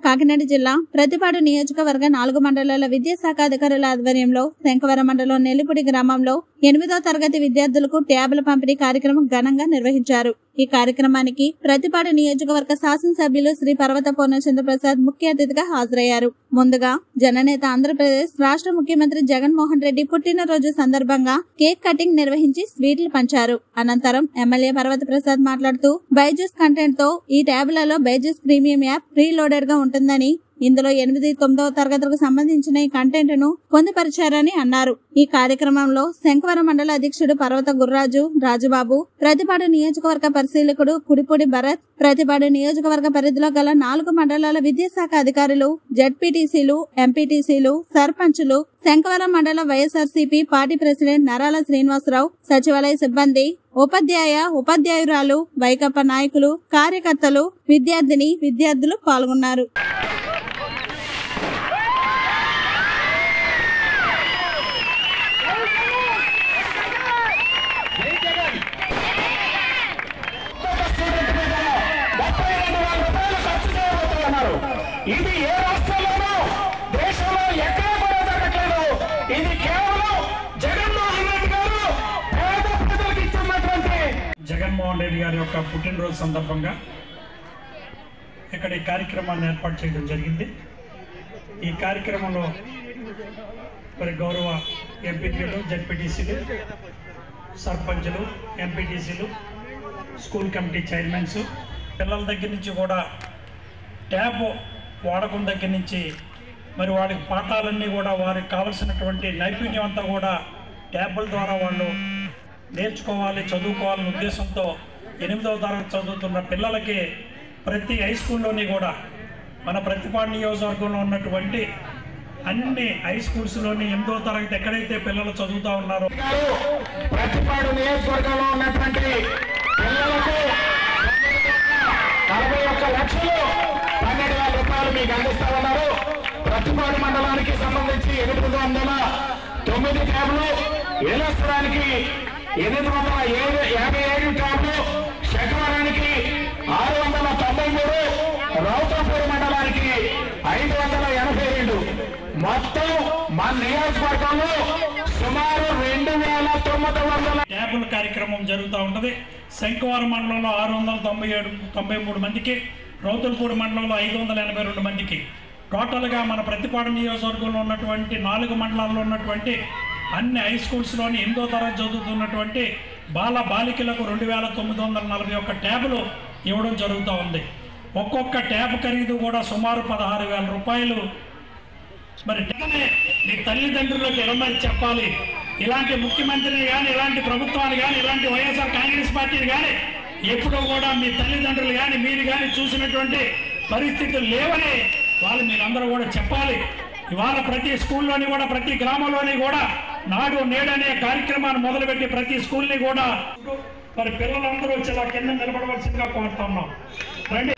కాకినాడ జిల్లా ప్రతిపాడు నియోజకవర్గ నాలుగు మండలాల విద్యాశాఖ అధికారుల ఆధ్వర్యంలో శంకవరం మండలం నెల్లిపుడి గ్రామంలో ఎనిమిదో తరగతి విద్యార్థులకు ట్యాబ్ల పంపిణీ కార్యక్రమం ఘనంగా నిర్వహించారు ఈ కార్యక్రమానికి ప్రతిపాడు నియోజకవర్గ శాసనసభ్యులు శ్రీ పర్వత పూర్ణచంద్ర ప్రసాద్ ముఖ్య అతిథిగా హాజరయ్యారు ముందుగా జననేత ఆంధ్రప్రదేశ్ రాష్ట్ర ముఖ్యమంత్రి జగన్మోహన్ రెడ్డి పుట్టినరోజు సందర్భంగా కేక్ కటింగ్ నిర్వహించి స్వీట్లు పంచారు అనంతరం ఎమ్మెల్యే పర్వత ప్రసాద్ మాట్లాడుతూ బైజూస్ కంటెంట్ తో ఈ ట్యాబ్లలో Byju's premium app preloaded గా ఉంటుందని ఇందులో ఎనిమిది తొమ్మిదవ తరగతులకు సంబంధించిన ఈ కంటెంట్ ను పొందుపరిచారని అన్నారు ఈ కార్యక్రమంలో శంకవరం మండల అధ్యక్షుడు పర్వత గుర్రాజు రాజుబాబు ప్రతిపాడు నియోజకవర్గ పరిశీలకుడు కుడిపూడి భరత్ ప్రతిపాడు నియోజకవర్గ పరిధిలో గల నాలుగు మండలాల విద్యాశాఖ అధికారులు జడ్పీటీసీలు ఎంపీటీసీలు సర్పంచులు శంకవరం మండల వైఎస్ఆర్సీపీ పార్టీ ప్రెసిడెంట్ నరాల శ్రీనివాసరావు సచివాలయ సిబ్బంది ఉపాధ్యాయ ఉపాధ్యాయురాలు వైకప్ప నాయకులు కార్యకర్తలు విద్యార్థిని విద్యార్థులు పాల్గొన్నారు ముప్పై రెండు వేల రూపాయలు ఖర్చు చేయబోతున్నారు ఇది ఏ రాష్ట్రంలోనూ దేశంలో ఎక్కడ కూడా జరగట్లేదు ఇది కేవలం జగన్మోహన్ రెడ్డి గారు పేద ప్రజలకు ఇస్తున్నటువంటి జగన్మోహన్ రెడ్డి గారి యొక్క పుట్టినరోజు సందర్భంగా ఇక్కడ ఈ కార్యక్రమాన్ని ఏర్పాటు చేయడం జరిగింది ఈ కార్యక్రమంలో మరి గౌరవ ఎంపీటీలు జడ్పీటీసీలు సర్పంచులు ఎంపీటీసీలు స్కూల్ కమిటీ చైర్మన్స్ పిల్లల దగ్గర నుంచి కూడా ట్యాబ్ వాడకం దగ్గర నుంచి మరి వాడికి పాఠాలన్నీ కూడా వారికి కావలసినటువంటి నైపుణ్యం అంతా కూడా ట్యాబ్ల ద్వారా వాళ్ళు నేర్చుకోవాలి చదువుకోవాలనే ఉద్దేశంతో ఎనిమిదవ తరగతి చదువుతున్న పిల్లలకి ప్రతి హై స్కూల్లోని కూడా మన ప్రతిపాడు నియోజకవర్గంలో ఉన్నటువంటి అన్ని హై స్కూల్స్లోని ఎనిమిదవ తరగతి ఎక్కడైతే పిల్లలు చదువుతూ ఉన్నారో గారు ప్రతిపాడు నియోజకవర్గంలో ఉన్నటువంటి పిల్లలకు నలభై ఒక్క లక్షలు పన్నెండు వేల రూపాయలు మీకు అందిస్తా ఉన్నారు ప్రతిపాడు మండలానికి సంబంధించి ఎనిమిది వందల తొమ్మిది ట్యాబ్లు ఏలేశ్వరానికి ఎనిమిది వందల ఏడు యాభై ఏడు ట్యాబ్లు శకవరానికి ఆరు వందల తొంభై మూడు రౌతాపూర్ మండలానికి ఐదు వందల ఎనభై రెండు మొత్తం మన నియోజకవర్గంలో సుమారు రెండు వేల తొమ్మిది వందల ట్యాబుల కార్యక్రమం జరుగుతూ ఉంటుంది శంఖవరం మండలంలో ఆరు వందల తొంభై ఏడు తొంభై మూడు మందికి రౌతులపూడి మండలంలో ఐదు వందల ఎనభై రెండు మందికి టోటల్గా మన ప్రతిపాడు నియోజకవర్గంలో ఉన్నటువంటి నాలుగు మండలాల్లో ఉన్నటువంటి అన్ని హై స్కూల్స్లోని ఎనిమిదో తరగతి చదువుతున్నటువంటి బాల బాలికలకు రెండు వేల తొమ్మిది వందల నలభై ఒక్క ట్యాబులు ఇవ్వడం జరుగుతూ ఉంది ఒక్కొక్క ట్యాబ్ ఖరీదు కూడా సుమారు పదహారు వేల రూపాయలు మరి వెంటనే మీ తల్లిదండ్రులకు ఎలమని చెప్పాలి ఇలాంటి ముఖ్యమంత్రిని కానీ ఇలాంటి ప్రభుత్వాలు కానీ ఇలాంటి వైఎస్ఆర్ కాంగ్రెస్ పార్టీని కానీ ఎప్పుడూ కూడా మీ తల్లిదండ్రులు కానీ మీరు కానీ చూసినటువంటి పరిస్థితులు లేవని వాళ్ళు మీరందరూ కూడా చెప్పాలి ఇవాళ ప్రతి స్కూల్లోని కూడా ప్రతి గ్రామంలోని కూడా నాడు నేడు అనే కార్యక్రమాన్ని మొదలుపెట్టి ప్రతి స్కూల్ని కూడా మరి పిల్లలందరూ వచ్చి ఇలా కింద నిలబడవలసిందిగా కోరుతున్నాం రండి